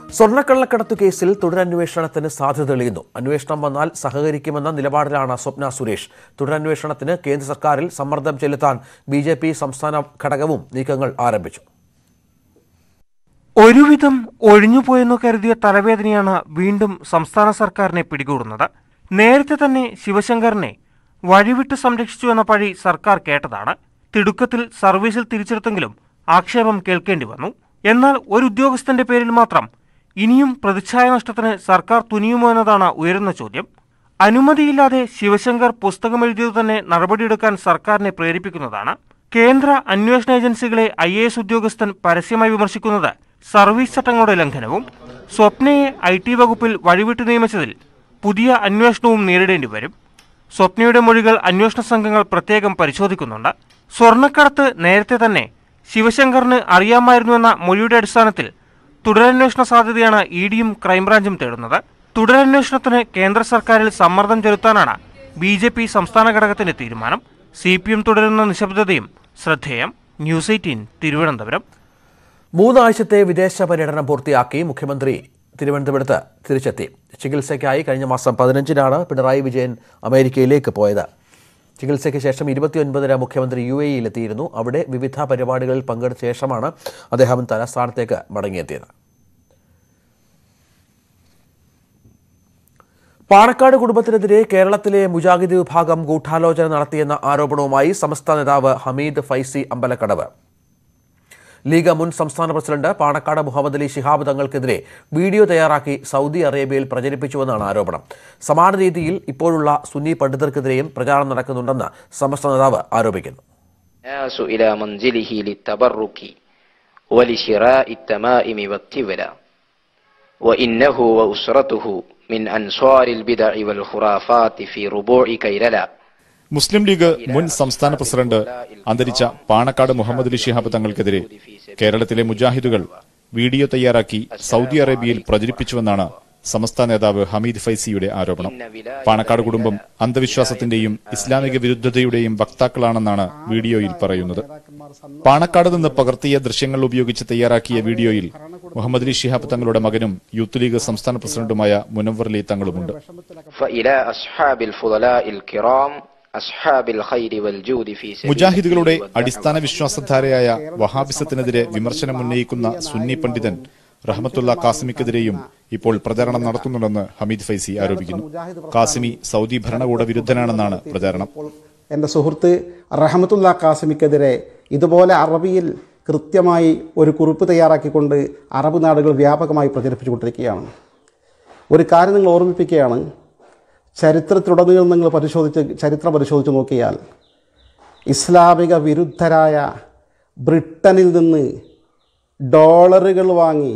സ്വർണ്ണക്കള്ളക്കടത്ത് കേസിൽ തുടരന്വേഷണത്തിന് സാധ്യത തെളിയുന്നു അന്വേഷണം വന്നാൽ സഹകരിക്കുമെന്ന നിലപാടിലാണ് സ്വപ്ന സുരേഷ് തുടരന്വേഷണത്തിന് കേന്ദ്ര സർക്കാരിൽ സമ്മർദ്ദം ചെലുത്താൻ ബി ജെ പി സംസ്ഥാന ഘടകവും നീക്കങ്ങൾ ആരംഭിച്ചു ഒരുവിധം ഒഴിഞ്ഞുപോയെന്നു കരുതിയ തലവേദനയാണ് വീണ്ടും സംസ്ഥാന സർക്കാരിനെ പിടികൂടുന്നത് നേരത്തെ തന്നെ ശിവശങ്കറിനെ വഴിവിട്ട് സംരക്ഷിച്ചു എന്ന പഴി സർക്കാർ കേട്ടതാണ് തിടുക്കത്തിൽ സർവീസിൽ തിരിച്ചെടുത്തെങ്കിലും ആക്ഷേപം കേൾക്കേണ്ടി വന്നു എന്നാൽ ഒരു ഉദ്യോഗസ്ഥന്റെ പേരിൽ മാത്രം ഇനിയും പ്രതിച്ഛായ നഷ്ടത്തിന് സർക്കാർ തുനിയുമോ എന്നതാണ് ഉയരുന്ന ചോദ്യം അനുമതിയില്ലാതെ ശിവശങ്കർ പുസ്തകമെഴുതിയത് തന്നെ നടപടിയെടുക്കാൻ സർക്കാരിനെ പ്രേരിപ്പിക്കുന്നതാണ് കേന്ദ്ര അന്വേഷണ ഏജൻസികളെ ഐ എ എസ് ഉദ്യോഗസ്ഥൻ പരസ്യമായി വിമർശിക്കുന്നത് സർവീസ് ചട്ടങ്ങളുടെ ലംഘനവും സ്വപ്നയെ ഐ ടി വകുപ്പിൽ വഴിവിട്ട് നിയമിച്ചതിൽ പുതിയ അന്വേഷണവും നേരിടേണ്ടി വരും സ്വപ്നയുടെ മൊഴികൾ അന്വേഷണ സംഘങ്ങൾ പ്രത്യേകം പരിശോധിക്കുന്നുണ്ട് സ്വർണ്ണക്കടത്ത് നേരത്തെ തന്നെ ശിവശങ്കറിന് അറിയാമായിരുന്നുവെന്ന മൊഴിയുടെ അടിസ്ഥാനത്തിൽ തുടരന്വേഷണ സാധ്യതയാണ് ഇ ഡിയും ക്രൈംബ്രാഞ്ചും തേടുന്നത് തുടരന്വേഷണത്തിന് കേന്ദ്ര സർക്കാരിൽ സമ്മർദ്ദം ചെലുത്താനാണ് ബി ജെ പി സംസ്ഥാന ഘടകത്തിന്റെ തീരുമാനം സി പി എം തുടരുന്ന നിശബ്ദതയും ശ്രദ്ധേയം ന്യൂസ് എയ്റ്റീൻ തിരുവനന്തപുരം മൂന്നാഴ്ചത്തെ വിദേശ പര്യടനം പൂർത്തിയാക്കി മുഖ്യമന്ത്രി തിരുവനന്തപുരത്ത് തിരിച്ചെത്തി ചികിത്സയ്ക്കായി കഴിഞ്ഞ മാസം പതിനഞ്ചിനാണ് പിണറായി വിജയൻ അമേരിക്കയിലേക്ക് പോയത് ചികിത്സയ്ക്ക് ശേഷം ഇരുപത്തിയൊൻപതിന് മുഖ്യമന്ത്രി യു എയിലെത്തിയിരുന്നു അവിടെ വിവിധ പരിപാടികളിൽ പങ്കെടുത്ത ശേഷമാണ് അദ്ദേഹം തലസ്ഥാനത്തേക്ക് മടങ്ങിയെത്തിയത് പാണക്കാട് കുടുംബത്തിനെതിരെ കേരളത്തിലെ മുജാഹിദ് വിഭാഗം ഗൂഢാലോചന നടത്തിയെന്ന ആരോപണവുമായി സമസ്ത നേതാവ് ഹമീദ് ഫൈസി അമ്പലക്കടവ് ലീഗ് മുൻ സംസ്ഥാന പ്രസിഡന്റ് പാണക്കാട് മുഹമ്മദ് അലി ശിഹാബ് തങ്ങൾക്കെതിരെ വീഡിയോ തയ്യാറാക്കി സൗദി അറേബ്യയിൽ പ്രചരിപ്പിച്ചുവെന്നാണ് ആരോപണം സമാന രീതിയിൽ ഇപ്പോഴുള്ള സുന്നി പണ്ഡിതർക്കെതിരെയും പ്രചാരണം നടക്കുന്നുണ്ടെന്ന് സമസ്ത നേതാവ് ആരോപിക്കുന്നു الناس إلى منزله للتبرك ولشراء التمائم والتولى وإنه وأسرته من أنصار البدع والخرافات في ربوع كيللا മുസ്ലിം ലീഗ് മുൻ സംസ്ഥാന പ്രസിഡന്റ് അന്തരിച്ച പാണക്കാട് മുഹമ്മദ് അലി ശിഹാബ് തങ്ങൾക്കെതിരെ കേരളത്തിലെ മുജാഹിദുകൾ വീഡിയോ തയ്യാറാക്കി സൗദി അറേബ്യയിൽ പ്രചരിപ്പിച്ചുവെന്നാണ് സമസ്ത നേതാവ് ഹമീദ് ഫൈസിയുടെ ആരോപണം പാണക്കാട് കുടുംബം അന്ധവിശ്വാസത്തിന്റെയും ഇസ്ലാമിക വിരുദ്ധതയുടെയും വക്താക്കളാണെന്നാണ് വീഡിയോയിൽ പറയുന്നത് പാണക്കാട് നിന്ന് പകർത്തിയ ദൃശ്യങ്ങൾ ഉപയോഗിച്ച് തയ്യാറാക്കിയ വീഡിയോയിൽ മുഹമ്മദ് അലി ശിഹാബ് തങ്ങളുടെ മകനും യൂത്ത് ലീഗ് സംസ്ഥാന പ്രസിഡന്റുമായ മുനവർ അലി തങ്ങളുമുണ്ട് فإلى أصحاب الفضلاء الكرام أصحاب الخير والجود في سبيل മുജാഹിദുകളുടെ الدين والدعوة അടിസ്ഥാന വിശ്വാസധാരയായ വഹാബിസത്തിനെതിരെ വിമർശനം ഉന്നയിക്കുന്ന സുന്നി പണ്ഡിതൻ റഹ്മത്തുള്ള കാസിമിക്കെതിരെയും ഇപ്പോൾ പ്രചാരണം നടത്തുന്നുണ്ടെന്ന് ഹമീദ് ഫൈസി ആരോപിക്കുന്നു കാസിമി സൗദി ഭരണകൂട വിരുദ്ധനാണെന്നാണ് പ്രചാരണം എൻ്റെ സുഹൃത്ത് റഹമത്തുള്ള കാസിമിക്കെതിരെ ഇതുപോലെ അറബിയിൽ കൃത്യമായി ഒരു കുറിപ്പ് തയ്യാറാക്കിക്കൊണ്ട് അറബ് നാടുകൾ വ്യാപകമായി പ്രചരിപ്പിച്ചുകൊണ്ടിരിക്കുകയാണ് ഒരു കാര്യം നിങ്ങൾ ഓർമ്മിപ്പിക്കുകയാണ് ചരിത്രത്തിലുടനീളം നിങ്ങൾ പരിശോധിച്ച് ചരിത്രം പരിശോധിച്ച് നോക്കിയാൽ ഇസ്ലാമിക വിരുദ്ധരായ ബ്രിട്ടനിൽ നിന്ന് ഡോളറുകൾ വാങ്ങി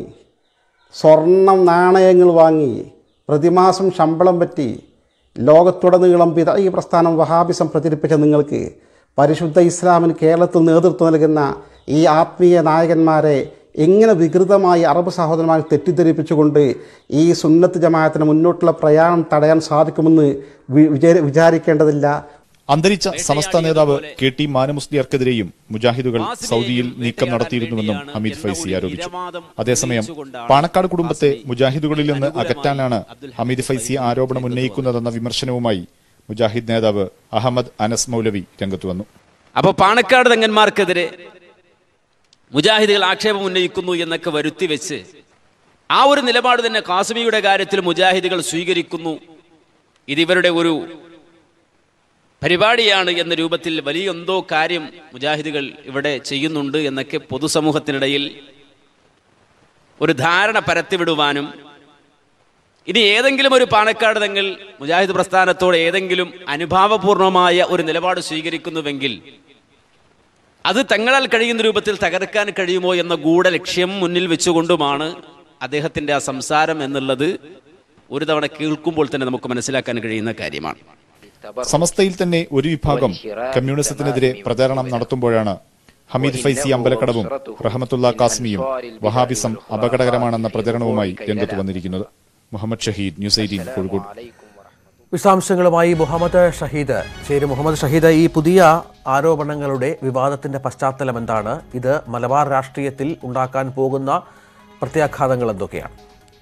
സ്വർണം നാണയങ്ങൾ വാങ്ങി പ്രതിമാസം ശമ്പളം പറ്റി ലോകത്തുടനീളം പിത ഈ പ്രസ്ഥാനം വഹാബിസം പ്രചരിപ്പിച്ച നിങ്ങൾക്ക് പരിശുദ്ധ ഇസ്ലാമിന് കേരളത്തിൽ നേതൃത്വം നൽകുന്ന ഈ ആത്മീയ നായകന്മാരെ എങ്ങനെ വികൃതമായി അറബ് സഹോദരന്മാർ തെറ്റിദ്ധരിപ്പിച്ചുകൊണ്ട് ഈ സുന്നത്ത് ജമാഅത്തിന് മുന്നോട്ടുള്ള പ്രയാണം തടയാൻ സാധിക്കുമെന്ന് വി- വിചാരി വിചാരിക്കേണ്ടതില്ല അന്തരിച്ച സമസ്ത നേതാവ് കെ ടി മാനമുസ്ലിയർക്കെതിരെയും മുജാഹിദുകൾ സൗദിയിൽ നീക്കം നടത്തിയിരുന്നുവെന്നും ഹമീദ് ഫൈസി ആരോപിച്ചു അതേസമയം പാണക്കാട് കുടുംബത്തെ മുജാഹിദുകളിൽ നിന്ന് അകറ്റാനാണ് ഹമീദ് ഫൈസി ആരോപണം ഉന്നയിക്കുന്നതെന്ന വിമർശനവുമായി മുജാഹിദ് നേതാവ് അഹമ്മദ് അനസ് മൗലവി രംഗത്തു വന്നു അപ്പോൾ പാണക്കാട് തങ്ങന്മാർക്കെതിരെ മുജാഹിദുകൾ ആക്ഷേപം ഉന്നയിക്കുന്നു എന്നൊക്കെ വരുത്തി വെച്ച് ആ ഒരു നിലപാട് തന്നെ കാശ്മീരുടെ കാര്യത്തിൽ മുജാഹിദുകൾ സ്വീകരിക്കുന്നു ഇത് ഇവരുടെ ഒരു പരിപാടിയാണ് എന്ന രൂപത്തിൽ വലിയ എന്തോ കാര്യം മുജാഹിദുകൾ ഇവിടെ ചെയ്യുന്നുണ്ട് എന്നൊക്കെ പൊതുസമൂഹത്തിനിടയിൽ ഒരു ധാരണ പരത്തിവിടുവാനും ഇനി ഏതെങ്കിലും ഒരു പാണക്കാട് തങ്ങൾ മുജാഹിദ് പ്രസ്ഥാനത്തോട് ഏതെങ്കിലും അനുഭാവപൂർണമായ ഒരു നിലപാട് സ്വീകരിക്കുന്നുവെങ്കിൽ അത് തങ്ങളാൽ കഴിയുന്ന രൂപത്തിൽ തകർക്കാൻ കഴിയുമോ എന്ന ഗൂഢലക്ഷ്യം മുന്നിൽ വെച്ചുകൊണ്ടുമാണ് അദ്ദേഹത്തിന്റെ ആ സംസാരം എന്നുള്ളത് ഒരു തവണ കേൾക്കുമ്പോൾ തന്നെ നമുക്ക് മനസ്സിലാക്കാൻ കഴിയുന്ന കാര്യമാണ് സമസ്തയിൽ തന്നെ ഒരു വിഭാഗം കമ്മ്യൂണിസത്തിനെതിരെ പ്രചാരണം നടത്തുമ്പോഴാണ് ഹമീദ് ഫൈസി അമ്പലക്കടവും റഹമത്തുള്ള കാസ്മിയും വഹാബിസം അപകടകരമാണെന്ന പ്രചരണവുമായി രംഗത്ത് വന്നിരിക്കുന്നത് മുഹമ്മദ് ഷഹീദ് ന്യൂസ് എയ്റ്റീൻ കോഴിക്കോട് വിശദാംശങ്ങളുമായി മുഹമ്മദ് ഷഹീദ് ചേരും മുഹമ്മദ് ഷഹീദ് ഈ പുതിയ ആരോപണങ്ങളുടെ വിവാദത്തിന്റെ പശ്ചാത്തലം എന്താണ് ഇത് മലബാർ രാഷ്ട്രീയത്തിൽ ഉണ്ടാക്കാൻ പോകുന്ന പ്രത്യാഘാതങ്ങൾ എന്തൊക്കെയാണ്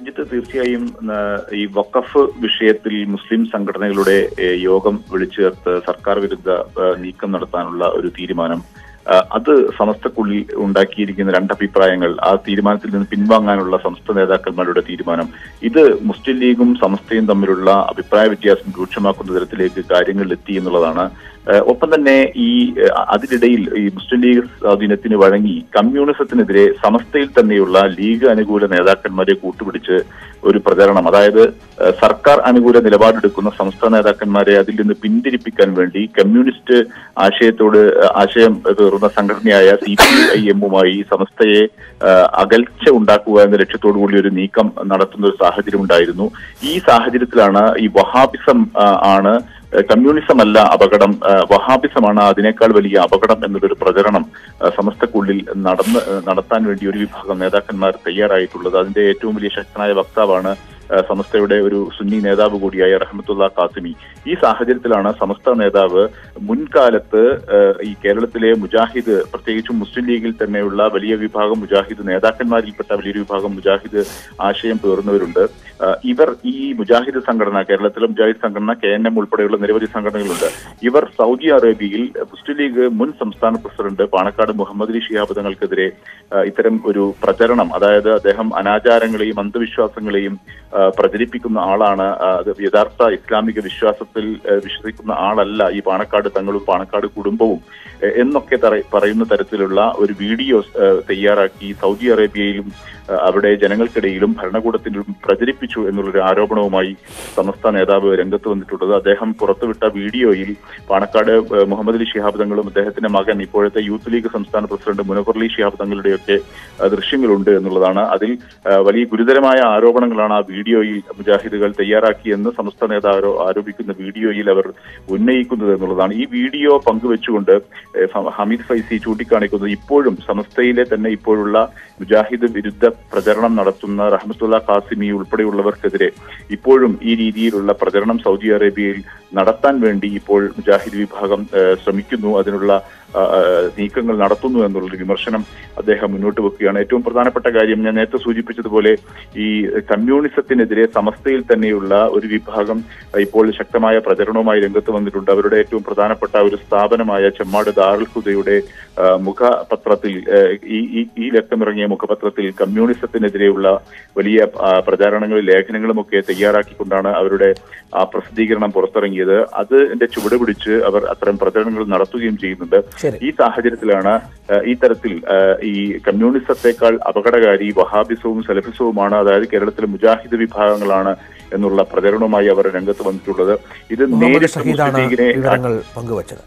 രഞ്ജിത്ത് തീർച്ചയായും ആ, ഈ വഖഫ് വിഷയത്തിൽ മുസ്ലിം സംഘടനകളുടെ ഏ, യോഗം വിളിച്ചു ചേർത്ത് സർക്കാർ വിരുദ്ധ ആ, നീക്കം നടത്താനുള്ള ഒരു തീരുമാനം ആ, അത് സമസ്തക്കുള്ളിൽ ഉണ്ടാക്കിയിരിക്കുന്ന രണ്ടഭിപ്രായങ്ങൾ ആ തീരുമാനത്തിൽ നിന്ന് പിൻവാങ്ങാനുള്ള സമസ്ത നേതാക്കന്മാരുടെ തീരുമാനം ഇത് മുസ്ലിം ലീഗും സമസ്തയും തമ്മിലുള്ള അഭിപ്രായ വ്യത്യാസം രൂക്ഷമാക്കുന്ന തരത്തിലേക്ക് കാര്യങ്ങൾ എത്തി എന്നുള്ളതാണ് ആ, ഒപ്പം തന്നെ ഈ ആ, അതിനിടയിൽ ഈ മുസ്ലിം ലീഗ് സ്വാധീനത്തിന് വഴങ്ങി കമ്മ്യൂണിസത്തിനെതിരെ സമസ്തയിൽ തന്നെയുള്ള ലീഗ് അനുകൂല നേതാക്കന്മാരെ കൂട്ടുപിടിച്ച് ഒരു പ്രചരണം അതായത് ആ, സർക്കാർ അനുകൂല നിലപാടെടുക്കുന്ന സംസ്ഥാന നേതാക്കന്മാരെ അതിൽ നിന്ന് പിന്തിരിപ്പിക്കാൻ വേണ്ടി കമ്മ്യൂണിസ്റ്റ് ആശയത്തോട് ആ, ആശയം തീർന്ന സംഘടനയായ സി പി ഐ എമ്മുമായി സമസ്തയെ ആ, അകൽച്ച ഉണ്ടാക്കുക എന്ന ലക്ഷ്യത്തോടു കൂടി ഒരു നീക്കം നടത്തുന്ന ഒരു സാഹചര്യം ഉണ്ടായിരുന്നു ഈ സാഹചര്യത്തിലാണ് ഈ വഹാബിസം ആ, ആണ് ഏഹ് കമ്മ്യൂണിസം അല്ല അപകടം ഏഹ് വഹാബിസമാണ് അതിനേക്കാൾ വലിയ അപകടം എന്നുള്ളൊരു പ്രചരണം ഏഹ് സമസ്തക്കുള്ളിൽ നടന്ന് ഏഹ് നടത്താൻ വേണ്ടി ഒരു വിഭാഗം നേതാക്കന്മാർ തയ്യാറായിട്ടുള്ളത് അതിന്റെ ഏറ്റവും വലിയ ശക്തനായ വക്താവാണ് ഏഹ് സമസ്തയുടെ ഒരു സുന്നി നേതാവ് കൂടിയായ റഹ്മത്തുള്ള കാസിമി ഈ സാഹചര്യത്തിലാണ് സമസ്ത നേതാവ് മുൻകാലത്ത് ഏഹ് ഈ കേരളത്തിലെ മുജാഹിദ് പ്രത്യേകിച്ചും മുസ്ലിം ലീഗിൽ തന്നെയുള്ള വലിയ വിഭാഗം മുജാഹിദ് നേതാക്കന്മാരിൽപ്പെട്ട വലിയൊരു വിഭാഗം മുജാഹിദ് ആശയം പേറുന്നവരുണ്ട് ഏഹ് ഇവർ ഈ മുജാഹിദ് സംഘടന കേരളത്തിലെ മുജാഹിദ് സംഘടന കെ എൻ എം ഉൾപ്പെടെയുള്ള നിരവധി സംഘടനകളുണ്ട് ഇവർ സൗദി അറേബ്യയിൽ മുസ്ലിം ലീഗ് മുൻ സംസ്ഥാന പ്രസിഡന്റ് പാണക്കാട് മുഹമ്മദ് അലി ശിഹാബ് തങ്ങൾക്കെതിരെ ഏഹ് ഇത്തരം ഒരു പ്രചരണം അതായത് അദ്ദേഹം അനാചാരങ്ങളെയും അന്ധവിശ്വാസങ്ങളെയും ഏഹ് പ്രചരിപ്പിക്കുന്ന ആളാണ് ഏഹ് അത് യഥാർത്ഥ ഇസ്ലാമിക വിശ്വാസത്തിൽ ഏഹ് വിശ്വസിക്കുന്ന ആളല്ല ഈ പാണക്കാട് തങ്ങളും പാണക്കാട് കുടുംബവും ഏഹ് എന്നൊക്കെ തറ- പറയുന്ന തരത്തിലുള്ള ഒരു വീഡിയോ ഏഹ് തയ്യാറാക്കി സൗദി അറേബ്യയിലും ഏഹ് അവിടെ ജനങ്ങൾക്കിടയിലും ഭരണകൂടത്തിലും പ്രചരിപ്പിച്ചു എന്നുള്ളൊരു ആരോപണവുമായി സമസ്ത നേതാവ് രംഗത്ത് വന്നിട്ടുള്ളത് അദ്ദേഹം പുറത്തുവിട്ട വീഡിയോയിൽ പാണക്കാട് ഏഹ് മുഹമ്മദ് അലി ശിഹാബ് തങ്ങളും അദ്ദേഹത്തിന്റെ മകൻ ഇപ്പോഴത്തെ യൂത്ത് ലീഗ് സംസ്ഥാന പ്രസിഡന്റ് മുനവർ അലി ശിഹാബ് തങ്ങളുടെയൊക്കെ ഏഹ് ദൃശ്യങ്ങളുണ്ട് എന്നുള്ളതാണ് അതിൽ ഏഹ് വലിയ ഗുരുതരമായ ആരോപണങ്ങളാണ് ആ വീഡിയോയിൽ മുജാഹിദുകൾ തയ്യാറാക്കിയെന്ന് സമസ്ത നേതാവ് ആരോപിക്കുന്ന വീഡിയോയിൽ അവർ ഉന്നയിക്കുന്നത് എന്നുള്ളതാണ് ഈ വീഡിയോ പങ്കുവെച്ചുകൊണ്ട് ഏഹ് ഫ- ഹമീദ് ഫൈസി ചൂണ്ടിക്കാണിക്കുന്നത് ഇപ്പോഴും സമസ്തയിലെ തന്നെ ഇപ്പോഴുള്ള മുജാഹിദ് വിരുദ്ധ പ്രചരണം നടത്തുന്ന റഹ്മത്തുള്ള കാസിമി ഉൾപ്പെടെയുള്ളവർക്കെതിരെ ഇപ്പോഴും ഈ രീതിയിലുള്ള പ്രചരണം സൗദി അറേബ്യയിൽ നടത്താൻ വേണ്ടി ഇപ്പോൾ മുജാഹിദ് വിഭാഗം ഏഹ് ശ്രമിക്കുന്നു അതിനുള്ള ആ, ആ, നീക്കങ്ങൾ നടത്തുന്നു എന്നുള്ളൊരു വിമർശനം അദ്ദേഹം മുന്നോട്ട് വെക്കുകയാണ് ഏറ്റവും പ്രധാനപ്പെട്ട കാര്യം ഞാൻ നേരത്തെ സൂചിപ്പിച്ചതുപോലെ ഈ കമ്മ്യൂണിസത്തിനെതിരെ സമസ്തയിൽ തന്നെയുള്ള ഒരു വിഭാഗം ഇപ്പോൾ ശക്തമായ പ്രചരണവുമായി രംഗത്ത് വന്നിട്ടുണ്ട് അവരുടെ ഏറ്റവും പ്രധാനപ്പെട്ട ഒരു സ്ഥാപനമായ ചെമ്മാട് ദാറുൽ ഹുദയുടെ ആ, മുഖപത്രത്തിൽ ആ, ഈ ഈ- ഈ ലക്കമിറങ്ങിയ മുഖപത്രത്തിൽ കമ്മ്യൂണിസത്തിനെതിരെയുള്ള വലിയ ആ, പ്രചാരണങ്ങളും ലേഖനങ്ങളും ഒക്കെ തയ്യാറാക്കിക്കൊണ്ടാണ് അവരുടെ ആ പ്രസിദ്ധീകരണം പുറത്തിറങ്ങിയത് അതിന്റെ ചുവട് പിടിച്ച് അവർ അത്തരം പ്രചരണങ്ങൾ നടത്തുകയും ചെയ്യുന്നുണ്ട് ശരി. ഈ സാഹചര്യത്തിലാണ് ആ, ഈ തരത്തിൽ ആ, ഈ കമ്മ്യൂണിസത്തെക്കാൾ അപകടകാരി വഹാബിസവും സലഫിസവുമാണ് അതായത് കേരളത്തിലെ മുജാഹിദ് വിഭാഗങ്ങളാണ് എന്നുള്ള പ്രചരണവുമായി അവർ രംഗത്ത് വന്നിട്ടുള്ളത് ഇത് മുഹമ്മദ് നേരിട്ട് ഷഹീദാണ് മുസ്ലിം ലീഗിനെ വിവരങ്ങൾ പങ്കുവച്ചത്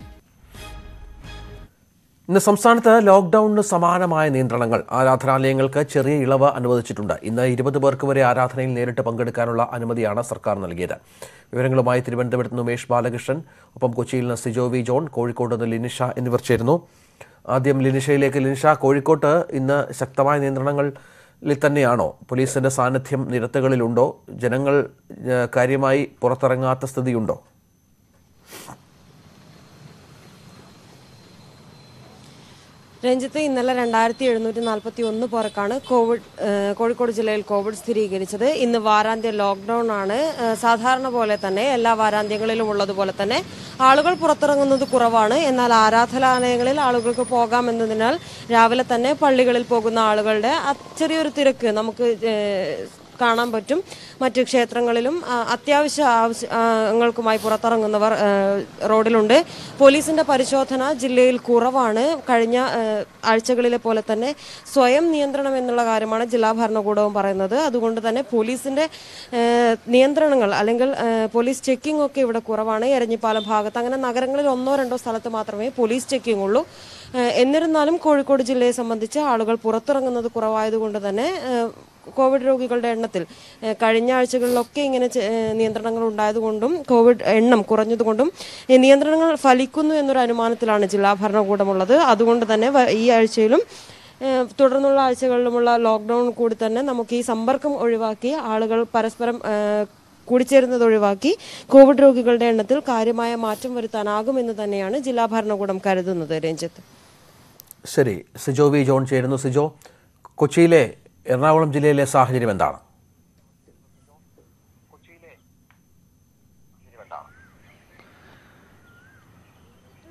ഇന്ന് സംസ്ഥാനത്ത് ലോക്ഡൌണിന് സമാനമായ നിയന്ത്രണങ്ങൾ ആരാധനാലയങ്ങൾക്ക് ചെറിയ ഇളവ് അനുവദിച്ചിട്ടുണ്ട് ഇന്ന് ഇരുപത് പേർക്ക് വരെ ആരാധനയിൽ നേരിട്ട് പങ്കെടുക്കാനുള്ള അനുമതിയാണ് സർക്കാർ നൽകിയത് വിവരങ്ങളുമായി തിരുവനന്തപുരത്ത് നിന്ന് ഉമേഷ് ബാലകൃഷ്ണൻ ഒപ്പം കൊച്ചിയിൽ നിന്ന് സിജോ വി ജോൺ കോഴിക്കോട് നിന്ന് ലിനിഷ എന്നിവർ ചേരുന്നു ആദ്യം ലിനിഷയിലേക്ക് ലിനിഷ കോഴിക്കോട്ട് ഇന്ന് ശക്തമായ നിയന്ത്രണങ്ങളിൽ തന്നെയാണോ പോലീസിന്റെ സാന്നിധ്യം നിരത്തുകളിലുണ്ടോ ജനങ്ങൾ ഏഹ്, കാര്യമായി പുറത്തിറങ്ങാത്ത സ്ഥിതിയുണ്ടോ രഞ്ജിത്ത് ഇന്നലെ രണ്ടായിരത്തി എഴുന്നൂറ്റി നാൽപ്പത്തി ഒന്ന് പേർക്കാണ് കോവിഡ് ഏഹ്, കോഴിക്കോട് ജില്ലയിൽ കോവിഡ് സ്ഥിരീകരിച്ചത് ഇന്ന് വാരാന്ത്യ ലോക്ക്ഡൌൺ ആണ് ഏഹ്, സാധാരണ പോലെ തന്നെ എല്ലാ വാരാന്ത്യങ്ങളിലും ഉള്ളതുപോലെ തന്നെ ആളുകൾ പുറത്തിറങ്ങുന്നത് കുറവാണ് എന്നാൽ ആരാധനാലയങ്ങളിൽ ആളുകൾക്ക് പോകാമെന്നതിനാൽ രാവിലെ തന്നെ പള്ളികളിൽ പോകുന്ന ആളുകളുടെ അ- ചെറിയൊരു തിരക്ക് നമുക്ക് ഏഹ്, കാണാൻ പറ്റും മറ്റ് ക്ഷേത്രങ്ങളിലും ആ, അത്യാവശ്യ ആവശ്യങ്ങൾക്കുമായി പുറത്തിറങ്ങുന്നവർ ആ, റോഡിലുണ്ട് പോലീസിന്റെ പരിശോധന ജില്ലയിൽ കുറവാണ് കഴിഞ്ഞ ആ, ആഴ്ചകളിലെ പോലെ തന്നെ സ്വയം നിയന്ത്രണം എന്നുള്ള കാര്യമാണ് ജില്ലാ ഭരണകൂടവും പറയുന്നത് അതുകൊണ്ട് തന്നെ പോലീസിന്റെ ആ, നിയന്ത്രണങ്ങൾ അല്ലെങ്കിൽ ആ, പോലീസ് ചെക്കിംഗ് ഒക്കെ ഇവിടെ കുറവാണ് എരഞ്ഞിപ്പാലം ഭാഗത്ത് അങ്ങനെ നഗരങ്ങളിൽ ഒന്നോ രണ്ടോ സ്ഥലത്ത് മാത്രമേ പോലീസ് ചെക്കിംഗ് ഉള്ളൂ ആ, എന്നിരുന്നാലും കോഴിക്കോട് ജില്ലയെ സംബന്ധിച്ച് ആളുകൾ പുറത്തിറങ്ങുന്നത് കുറവായതുകൊണ്ട് തന്നെ ആ, കോവിഡ് രോഗികളുടെ എണ്ണത്തിൽ ഏഹ് കഴിഞ്ഞ ആഴ്ചകളിലൊക്കെ ഇങ്ങനെ ചെ- ഏഹ് നിയന്ത്രണങ്ങൾ ഉണ്ടായതുകൊണ്ടും കോവിഡ് എണ്ണം കുറഞ്ഞതുകൊണ്ടും ഈ നിയന്ത്രണങ്ങൾ ഫലിക്കുന്നു എന്നൊരു അനുമാനത്തിലാണ് ജില്ലാ ഭരണകൂടമുള്ളത് അതുകൊണ്ട് തന്നെ വ- ഈ ആഴ്ചയിലും ഏഹ് തുടർന്നുള്ള ആഴ്ചകളിലുമുള്ള ലോക്ക്ഡൌൺ കൂടി തന്നെ നമുക്ക് ഈ സമ്പർക്കം ഒഴിവാക്കി ആളുകൾ പരസ്പരം ഏഹ് കൂടിച്ചേരുന്നത് ഒഴിവാക്കി കോവിഡ് രോഗികളുടെ എണ്ണത്തിൽ കാര്യമായ മാറ്റം വരുത്താനാകുമെന്ന് തന്നെയാണ് ജില്ലാ ഭരണകൂടം കരുതുന്നത് രഞ്ജിത്ത് ശരി സിജോ വി ജോൺ ചേരുന്നു സിജോ കൊച്ചിയിലെ എറണാകുളം ജില്ലയിലെ സാഹചര്യം എന്താണ്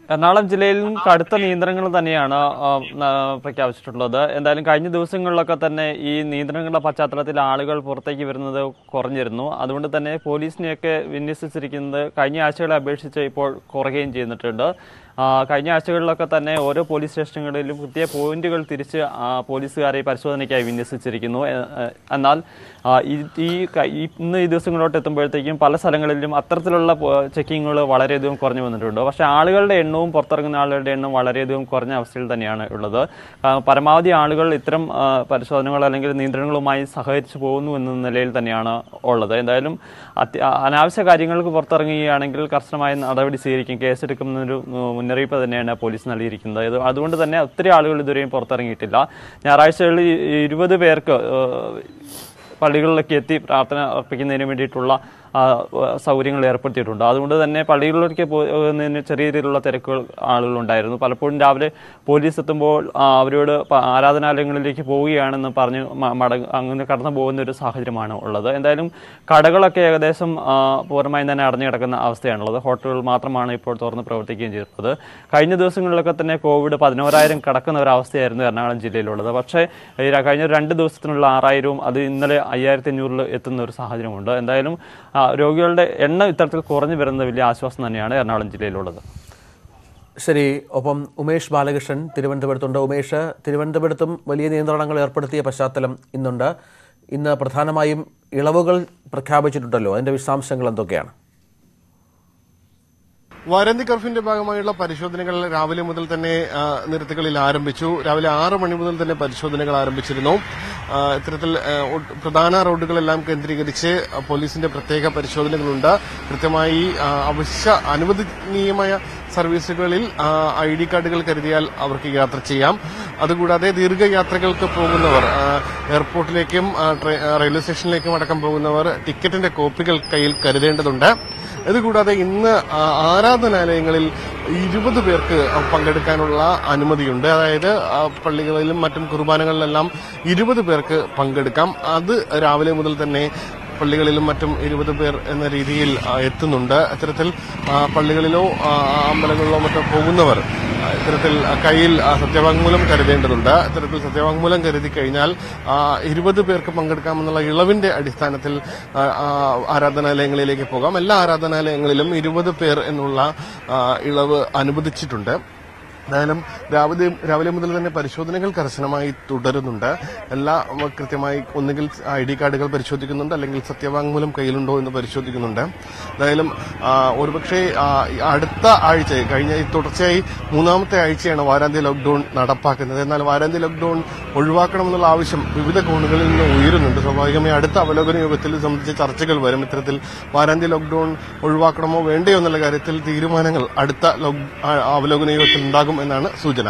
എറണാകുളം ജില്ലയിലും കടുത്ത നിയന്ത്രണങ്ങൾ തന്നെയാണ് ആ, ന- പ്രഖ്യാപിച്ചിട്ടുള്ളത് എന്തായാലും കഴിഞ്ഞ ദിവസങ്ങളിലൊക്കെ തന്നെ ഈ നിയന്ത്രണങ്ങളുടെ പശ്ചാത്തലത്തിൽ ആളുകൾ പുറത്തേക്ക് വരുന്നത് കുറഞ്ഞിരുന്നു അതുകൊണ്ട് തന്നെ പോലീസിനെയൊക്കെ വിന്യസിച്ചിരിക്കുന്നത് കഴിഞ്ഞ ആഴ്ചകളെ അപേക്ഷിച്ച് ഇപ്പോൾ കുറയുകയും ചെയ്തിട്ടുണ്ട് ആ, കഴിഞ്ഞ ആഴ്ചകളിലൊക്കെ തന്നെ ഓരോ പോലീസ് സ്റ്റേഷനുകളിലും കൃത്യ പോയിന്റുകൾ തിരിച്ച് ആ, പോലീസുകാരെ പരിശോധനയ്ക്കായി വിന്യസിച്ചിരിക്കുന്നു എ- എ- എന്നാൽ ആ, ഈ ഈ ക- ഈ ഇന്ന് ഈ ദിവസങ്ങളിലോട്ട് എത്തുമ്പോഴത്തേക്കും പല സ്ഥലങ്ങളിലും അത്തരത്തിലുള്ള ചെക്കിങ്ങുകൾ വളരെയധികം കുറഞ്ഞു വന്നിട്ടുണ്ട് പക്ഷേ ആളുകളുടെ എണ്ണവും പുറത്തിറങ്ങുന്ന ആളുകളുടെ എണ്ണം വളരെയധികം കുറഞ്ഞ അവസ്ഥയിൽ തന്നെയാണ് ഉള്ളത് ആ, പരമാവധി ആളുകൾ ഇത്തരം ആ, പരിശോധനകൾ അല്ലെങ്കിൽ നിയന്ത്രണങ്ങളുമായി സഹകരിച്ചു പോകുന്നു എന്ന നിലയിൽ തന്നെയാണ് ഉള്ളത് എന്തായാലും അത്യ- അനാവശ്യ കാര്യങ്ങൾക്ക് പുറത്തിറങ്ങുകയാണെങ്കിൽ കർശനമായ നടപടി സ്വീകരിക്കും കേസെടുക്കുന്നൊരു ഉം, മുന്നറിയിപ്പ് തന്നെയാണ് പോലീസ് നൽകിയിരിക്കുന്നത് ഇത് അതുകൊണ്ട് തന്നെ ഒത്തിരി ആളുകൾ ഇതുവരെയും പുറത്തിറങ്ങിയിട്ടില്ല ഞായറാഴ്ചകളിൽ ഈ ഇരുപത് പേർക്ക് ഏഹ്, പള്ളികളിലൊക്കെ എത്തി പ്രാർത്ഥന അർപ്പിക്കുന്നതിന് വേണ്ടിയിട്ടുള്ള ആ, സൗകര്യങ്ങൾ ഏർപ്പെടുത്തിയിട്ടുണ്ട് അതുകൊണ്ട് തന്നെ പള്ളികളിലേക്ക് പോകുന്നതിന് ചെറിയ രീതിയിലുള്ള തിരക്കുകൾ ആളുകളുണ്ടായിരുന്നു പലപ്പോഴും രാവിലെ പോലീസ് എത്തുമ്പോൾ ആ, അവരോട് പ- ആരാധനാലയങ്ങളിലേക്ക് പോവുകയാണെന്ന് പറഞ്ഞ് മ- മടങ്ങ അങ്ങനെ കടന്നു പോകുന്ന ഒരു സാഹചര്യമാണ് ഉള്ളത് എന്തായാലും കടകളൊക്കെ ഏകദേശം ആ, പൂർണ്ണമായും തന്നെ അടഞ്ഞു കിടക്കുന്ന അവസ്ഥയാണുള്ളത് ഹോട്ടലുകൾ മാത്രമാണ് ഇപ്പോൾ തുറന്ന് പ്രവർത്തിക്കുകയും ചെയ്തിട്ടുള്ളത് കഴിഞ്ഞ ദിവസങ്ങളിലൊക്കെ തന്നെ കോവിഡ് പതിനോരായിരം കടക്കുന്ന ഒരു അവസ്ഥയായിരുന്നു എറണാകുളം ജില്ലയിലുള്ളത് പക്ഷേ ഈ ര- കഴിഞ്ഞ രണ്ട് ദിവസത്തിനുള്ള ആറായിരവും അത് ഇന്നലെ അയ്യായിരത്തി അഞ്ഞൂറിൽ എത്തുന്ന ഒരു സാഹചര്യമുണ്ട് എന്തായാലും ആ, രോഗികളുടെ എണ്ണം ഇത്തരത്തിൽ കുറഞ്ഞു വരുന്നത് വലിയ ആശ്വാസം തന്നെയാണ് എറണാകുളം ജില്ലയിലുള്ളത് ശരി ഒപ്പം ഉമേഷ് ബാലകൃഷ്ണൻ തിരുവനന്തപുരത്തുണ്ട് ഉമേഷ് തിരുവനന്തപുരത്തും വലിയ നിയന്ത്രണങ്ങൾ ഏർപ്പെടുത്തിയ പശ്ചാത്തലം ഇന്നുണ്ട് ഇന്ന് പ്രധാനമായും ഇളവുകൾ പ്രഖ്യാപിച്ചിട്ടുണ്ടല്ലോ അതിന്റെ വിശദാംശങ്ങൾ എന്തൊക്കെയാണ് വാരാന്ത്യ കർഫ്യൂവിന്റെ ഭാഗമായുള്ള പരിശോധനകൾ രാവിലെ മുതൽ തന്നെ ആ, നിരത്തുകളിൽ ആരംഭിച്ചു രാവിലെ ആറ് മണി മുതൽ തന്നെ പരിശോധനകൾ ആരംഭിച്ചിരുന്നു ആ, ഇത്തരത്തിൽ ആ, ഒട്ട് പ്രധാന റോഡുകളെല്ലാം കേന്ദ്രീകരിച്ച് ആ, പോലീസിന്റെ പ്രത്യേക പരിശോധനകളുണ്ട് കൃത്യമായി ആ, അവശ്യ അനുവദനീയമായ സർവീസുകളിൽ ഐ ഡി കാർഡുകൾ കരുതിയാൽ അവർക്ക് യാത്ര ചെയ്യാം അതുകൂടാതെ ദീർഘയാത്രകൾക്ക് പോകുന്നവർ ആ, എയർപോർട്ടിലേക്കും ആ, ട്രെ- ആ, റെയിൽവേ സ്റ്റേഷനിലേക്കും അടക്കം പോകുന്നവർ ടിക്കറ്റിന്റെ കോപ്പികൾ കയ്യിൽ കരുതേണ്ടതുണ്ട് ഇതുകൂടാതെ ഇന്ന് ആ, ആരാധനാലയങ്ങളിൽ ഇരുപത് പേർക്ക് പങ്കെടുക്കാനുള്ള അനുമതിയുണ്ട് അതായത് ആ, പള്ളികളിലും മറ്റും കുർബാനകളിലെല്ലാം ഇരുപത് പേർക്ക് പങ്കെടുക്കാം അത് രാവിലെ മുതൽ തന്നെ പള്ളികളിലും മറ്റും ഇരുപത് പേർ എന്ന രീതിയിൽ ആ, എത്തുന്നുണ്ട് ഇത്തരത്തിൽ ആ, പള്ളികളിലോ ആ, അമ്പലങ്ങളിലോ മറ്റോ പോകുന്നവർ ആ, ഇത്തരത്തിൽ കയ്യിൽ ആ, സത്യവാങ്മൂലം കരുതേണ്ടതുണ്ട് ഇത്തരത്തിൽ സത്യവാങ്മൂലം കരുതി കഴിഞ്ഞാൽ ആ, ഇരുപത് പേർക്ക് പങ്കെടുക്കാമെന്നുള്ള ഇളവിന്റെ അടിസ്ഥാനത്തിൽ ആ, ആ, ആരാധനാലയങ്ങളിലേക്ക് പോകാം എല്ലാ ആരാധനാലയങ്ങളിലും ഇരുപത് പേർ എന്നുള്ള ആ, ഇളവ് അനുവദിച്ചിട്ടുണ്ട് എന്തായാലും രാവിലെ രാവിലെ മുതൽ തന്നെ പരിശോധനകൾ കർശനമായി തുടരുന്നുണ്ട് എല്ലാ ഉം, കൃത്യമായി ഒന്നുകിൽ ഐ ഡി കാർഡുകൾ പരിശോധിക്കുന്നുണ്ട് അല്ലെങ്കിൽ സത്യവാങ്മൂലം കയ്യിലുണ്ടോ എന്ന് പരിശോധിക്കുന്നുണ്ട് എന്തായാലും ആ, ഒരുപക്ഷെ ആ, ഈ അടുത്ത ആഴ്ച കഴിഞ്ഞ ഈ തുടർച്ചയായി മൂന്നാമത്തെ ആഴ്ചയാണ് വാരാന്ത്യ ലോക്ഡൌൺ നടപ്പാക്കുന്നത് എന്നാൽ വാരാന്ത്യ ലോക്ഡൌൺ ഒഴിവാക്കണമെന്നുള്ള ആവശ്യം വിവിധ കോണുകളിൽ നിന്ന് ഉയരുന്നുണ്ട് സ്വാഭാവികമായി അടുത്ത അവലോകന യോഗത്തിൽ ഇത് സംബന്ധിച്ച ചർച്ചകൾ വരും ഇത്തരത്തിൽ വാരാന്ത്യ ലോക്ഡൌൺ ഒഴിവാക്കണമോ വേണ്ടയോ എന്നുള്ള കാര്യത്തിൽ തീരുമാനങ്ങൾ അടുത്ത ലോക്- ആ, അവലോകന യോഗത്തിൽ ഉണ്ടാകും എന്നാണ് സൂചന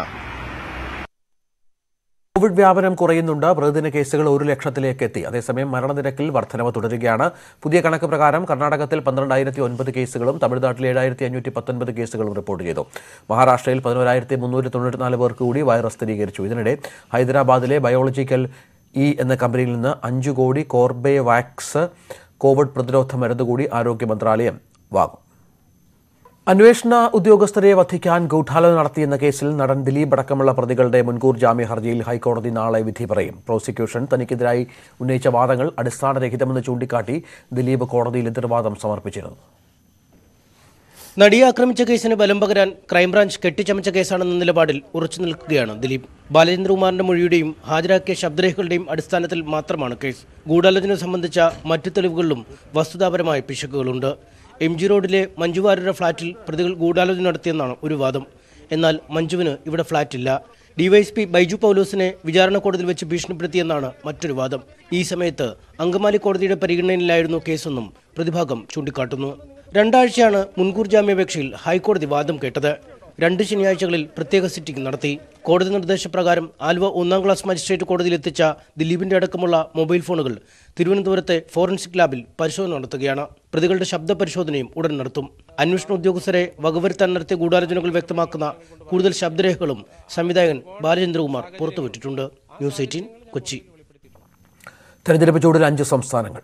കോവിഡ് വ്യാപനം കുറയുന്നുണ്ട് പ്രതിദിന കേസുകൾ ഒരു ലക്ഷത്തിലേക്ക് എത്തി അതേസമയം മരണനിരക്കിൽ വർധനവ് തുടരുകയാണ് പുതിയ കണക്ക് പ്രകാരം കർണാടകത്തിൽ പന്ത്രണ്ടായിരത്തി ഒൻപത് കേസുകളും തമിഴ്നാട്ടിൽ ഏഴായിരത്തി അഞ്ഞൂറ്റി പത്തൊൻപത് കേസുകളും റിപ്പോർട്ട് ചെയ്തു മഹാരാഷ്ട്രയിൽ പതിനോരായിരത്തി മുന്നൂറ്റി തൊണ്ണൂറ്റിനാല് പേർക്ക് കൂടി വൈറസ് സ്ഥിരീകരിച്ചു ഇതിനിടെ ഹൈദരാബാദിലെ ബയോളജിക്കൽ ഇ എന്ന കമ്പനിയിൽ നിന്ന് അഞ്ചു കോടി കോർബേവാക്സ് കോവിഡ് പ്രതിരോധ മരുന്ന് കൂടി ആരോഗ്യ മന്ത്രാലയം വാങ്ങും അന്വേഷണ ഉദ്യോഗസ്ഥരെ വധിക്കാൻ ഗൂഢാലോചന നടത്തിയെന്ന കേസിൽ നടൻ ദിലീപ് അടക്കമുള്ള പ്രതികളുടെ മുൻകൂർ ജാമ്യ ഹർജിയിൽ ഹൈക്കോടതി നാളെ വിധി പറയും പ്രോസിക്യൂഷൻ തനിക്കെതിരായി ഉന്നയിച്ച വാദങ്ങൾ അടിസ്ഥാനരഹിതമെന്ന് ചൂണ്ടിക്കാട്ടി ദിലീപ് കോടതിയിൽ എതിർവാദം സമർപ്പിച്ചിരുന്നു നടിയെ ആക്രമിച്ച കേസിന് ബലം പകരാൻ ക്രൈംബ്രാഞ്ച് കെട്ടിച്ചമച്ച കേസാണെന്ന നിലപാടിൽ ഉറച്ചു നിൽക്കുകയാണ് ദിലീപ് ബാലചന്ദ്രകുമാറിന്റെ മൊഴിയുടെയും ഹാജരാക്കിയ ശബ്ദരേഖകളുടെയും അടിസ്ഥാനത്തിൽ മാത്രമാണ് കേസ് ഗൂഢാലോചന സംബന്ധിച്ച മറ്റു തെളിവുകളിലും വസ്തുതാപരമായ പിശകുകളുണ്ട് എം ജി റോഡിലെ മഞ്ജു വാര്യരുടെ ഫ്ളാറ്റിൽ പ്രതികൾ ഗൂഢാലോചന നടത്തിയെന്നാണ് ഒരു വാദം എന്നാൽ മഞ്ജുവിന് ഇവിടെ ഫ്ളാറ്റില്ല ഡിവൈഎസ്പി ബൈജു പൗലോസിനെ വിചാരണ കോടതിയിൽ വെച്ച് ഭീഷണിപ്പെടുത്തിയെന്നാണ് മറ്റൊരു വാദം ഈ സമയത്ത് അങ്കമാലി കോടതിയുടെ പരിഗണനയിലായിരുന്നു കേസെന്നും പ്രതിഭാഗം ചൂണ്ടിക്കാട്ടുന്നു രണ്ടാഴ്ചയാണ് മുൻകൂർ ജാമ്യാപേക്ഷയിൽ ഹൈക്കോടതി വാദം കേട്ടത് രണ്ട് ശനിയാഴ്ചകളിൽ പ്രത്യേക സിറ്റിംഗ് നടത്തി കോടതി നിർദ്ദേശപ്രകാരം ആലുവ ഒന്നാം ക്ലാസ് മജിസ്ട്രേറ്റ് കോടതിയിൽ എത്തിച്ച ദിലീപിന്റെ അടക്കമുള്ള മൊബൈൽ ഫോണുകൾ തിരുവനന്തപുരത്തെ ഫോറൻസിക് ലാബിൽ പരിശോധന നടത്തുകയാണ് പ്രതികളുടെ ശബ്ദ പരിശോധനയും ഉടൻ നടത്തും അന്വേഷണ ഉദ്യോഗസ്ഥരെ വകവരുത്താൻ നടത്തിയ ഗൂഢാലോചനകൾ വ്യക്തമാക്കുന്ന കൂടുതൽ ശബ്ദരേഖകളും സംവിധായകൻ ബാലചന്ദ്രകുമാർ പുറത്തുവിട്ടിട്ടുണ്ട് ന്യൂസ് എയ്റ്റീൻ കൊച്ചി തെരഞ്ഞെടുപ്പ് ചൂടിൽ അഞ്ച് സംസ്ഥാനങ്ങൾ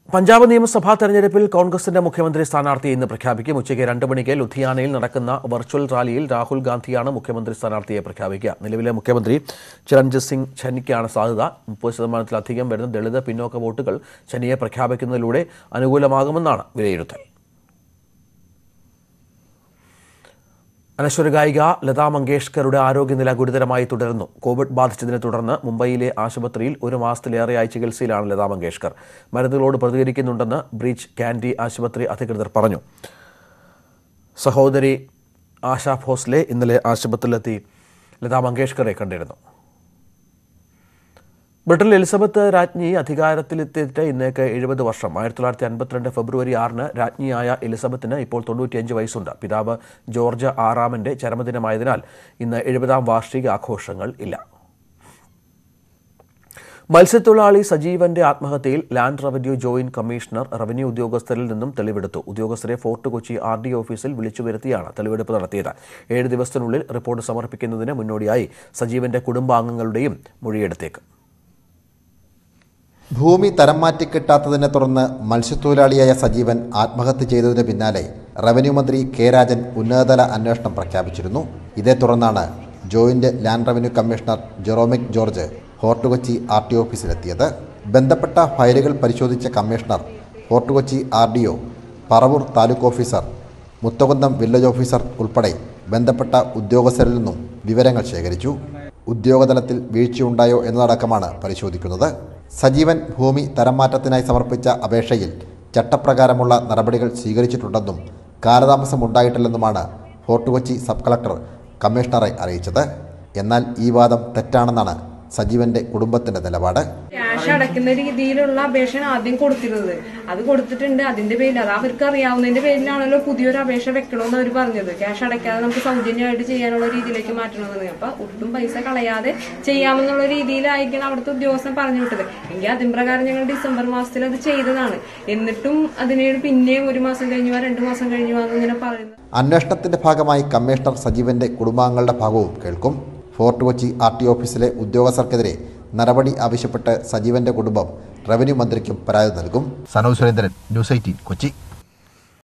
പഞ്ചാബ് നിയമസഭാ തെരഞ്ഞെടുപ്പിൽ കോൺഗ്രസിന്റെ മുഖ്യമന്ത്രി സ്ഥാനാർത്ഥിയെ ഇന്ന് പ്രഖ്യാപിക്കും ഉച്ചയ്ക്ക് രണ്ട് മണിക്ക് ലുധിയാനയിൽ നടക്കുന്ന വെർച്വൽ റാലിയിൽ രാഹുൽ ഗാന്ധിയാണ് മുഖ്യമന്ത്രി സ്ഥാനാർത്ഥിയെ പ്രഖ്യാപിക്കുക നിലവിലെ മുഖ്യമന്ത്രി ചിരഞ്ജിത് സിംഗ് ഛനിക്കാണ് സാധ്യത മുപ്പത് ശതമാനത്തിലധികം വരുന്ന ദളിത് പിന്നോക്ക വോട്ടുകൾ ഛനിയെ പ്രഖ്യാപിക്കുന്നതിലൂടെ അനുകൂലമാകുമെന്നാണ് വിലയിരുത്തൽ അനശ്വര ഗായിക ലതാ മങ്കേഷ്കറുടെ ആരോഗ്യനില ഗുരുതരമായി തുടരുന്നു കോവിഡ് ബാധിച്ചതിനെ തുടർന്ന് മുംബൈയിലെ ആശുപത്രിയിൽ ഒരു മാസത്തിലേറെയായി ചികിത്സയിലാണ് ലതാ മങ്കേഷ്കർ മരുന്നുകളോട് പ്രതികരിക്കുന്നുണ്ടെന്ന് ബ്രീച്ച് കാൻഡി ആശുപത്രി അധികൃതർ പറഞ്ഞു സഹോദരി ആശാ ഭോസ്ലെ ഇന്നലെ ആശുപത്രിയിലെത്തി ലതാ മങ്കേഷ്കറെ കണ്ടിരുന്നു ബ്രിട്ടനിൽ എലിസബത്ത് രാജ്ഞി അധികാരത്തിലെത്തിയിട്ട് ഇന്നേക്ക് എഴുപത് വർഷം ആയിരത്തി തൊള്ളായിരത്തി അൻപത്തിരണ്ട് ഫെബ്രുവരി ആറിന് രാജ്ഞിയായ എലിസബത്തിന് ഇപ്പോൾ തൊണ്ണൂറ്റിയഞ്ച് വയസ്സുണ്ട് പിതാവ് ജോർജ് ആറാമന്റെ ചരമദിനമായതിനാൽ ഇന്ന് എഴുപതാം വാർഷിക ആഘോഷങ്ങൾ ഇല്ല മത്സ്യത്തൊഴിലാളി സജീവന്റെ ആത്മഹത്യയിൽ land revenue joint commissioner revenue ഉദ്യോഗസ്ഥരിൽ നിന്നും തെളിവെടുത്തു ഉദ്യോഗസ്ഥരെ ഫോർട്ട് കൊച്ചി ആർ ഡി ഓഫീസിൽ വിളിച്ചു വരുത്തിയാണ് തെളിവെടുപ്പ് നടത്തിയത് ഏഴ് ദിവസത്തിനുള്ളിൽ റിപ്പോർട്ട് സമർപ്പിക്കുന്നതിന് മുന്നോടിയായി സജീവന്റെ കുടുംബാംഗങ്ങളുടെയും മൊഴിയെടുത്തേക്കും ഭൂമി തരം മാറ്റി കിട്ടാത്തതിനെ തുടർന്ന് മത്സ്യത്തൊഴിലാളിയായ സജീവൻ ആത്മഹത്യ ചെയ്തതിന് പിന്നാലെ റവന്യൂ മന്ത്രി കെ രാജൻ ഉന്നതതല അന്വേഷണം പ്രഖ്യാപിച്ചിരുന്നു ഇതേ തുടർന്നാണ് joint land revenue commissioner Jeromic George Fort Kochi R T ഓഫീസിലെത്തിയത് ബന്ധപ്പെട്ട ഫയലുകൾ പരിശോധിച്ച commissioner Fort Kochi R D O Paravur taluk officer Moothakunnam village officer ഉൾപ്പെടെ ബന്ധപ്പെട്ട ഉദ്യോഗസ്ഥരിൽ നിന്നും വിവരങ്ങൾ ശേഖരിച്ചു ഉദ്യോഗതലത്തിൽ വീഴ്ചയുണ്ടായോ എന്നതടക്കമാണ് പരിശോധിക്കുന്നത് സജീവൻ ഭൂമി തരം മാറ്റത്തിനായി സമർപ്പിച്ച അപേക്ഷയിൽ ചട്ടപ്രകാരമുള്ള നടപടികൾ സ്വീകരിച്ചിട്ടുണ്ടെന്നും കാലതാമസം ഉണ്ടായിട്ടില്ലെന്നുമാണ് ഫോർട്ട് കൊച്ചി സബ് കളക്ടർ കമ്മീഷണറെ അറിയിച്ചത് എന്നാൽ ഈ വാദം തെറ്റാണെന്നാണ് സജീവന്റെ കുടുംബത്തിന്റെ നിലപാട് ക്യാഷ് അടയ്ക്കുന്ന രീതിയിലുള്ള അപേക്ഷയാണ് ആദ്യം കൊടുത്തിരുന്നത് അത് കൊടുത്തിട്ടുണ്ട് അതിന്റെ പേരിൽ അത് അവർക്ക് അറിയാവുന്നതിന്റെ പേരിലാണല്ലോ പുതിയൊരു അപേക്ഷ വെക്കണമെന്ന് അവർ പറഞ്ഞത് ക്യാഷ് അടയ്ക്കാതെ നമുക്ക് സൗജന്യമായിട്ട് ചെയ്യാനുള്ള രീതിയിലേക്ക് മാറ്റണമെന്ന് അപ്പൊ ഒട്ടും പൈസ കളയാതെ ചെയ്യാമെന്നുള്ള രീതിയിലായിരിക്കണം അവിടുത്തെ ഉദ്യോഗസ്ഥൻ പറഞ്ഞു വിട്ടത് എങ്കിൽ അതിൻ പ്രകാരം ഞങ്ങൾ ഡിസംബർ മാസത്തിൽ അത് ചെയ്തതാണ് എന്നിട്ടും അതിന് പിന്നെയും ഒരു മാസം കഴിഞ്ഞു വാ രണ്ടു മാസം കഴിഞ്ഞു വാ എന്നിങ്ങനെ പറയുന്നത് അന്വേഷണത്തിന്റെ ഭാഗമായി കമ്മീഷണർ സജീവന്റെ കുടുംബാംഗങ്ങളുടെ ഭാഗവും കേൾക്കും ഫോർട്ട് കൊച്ചി ആർ ടി ഓഫീസിലെ ഉദ്യോഗസ്ഥർക്കെതിരെ നടപടി ആവശ്യപ്പെട്ട് സജീവന്റെ കുടുംബം റവന്യൂ മന്ത്രിക്കും പരാതി നൽകും സനോജ് സുരേന്ദ്രൻ ന്യൂസ് എയ്റ്റീൻ കൊച്ചി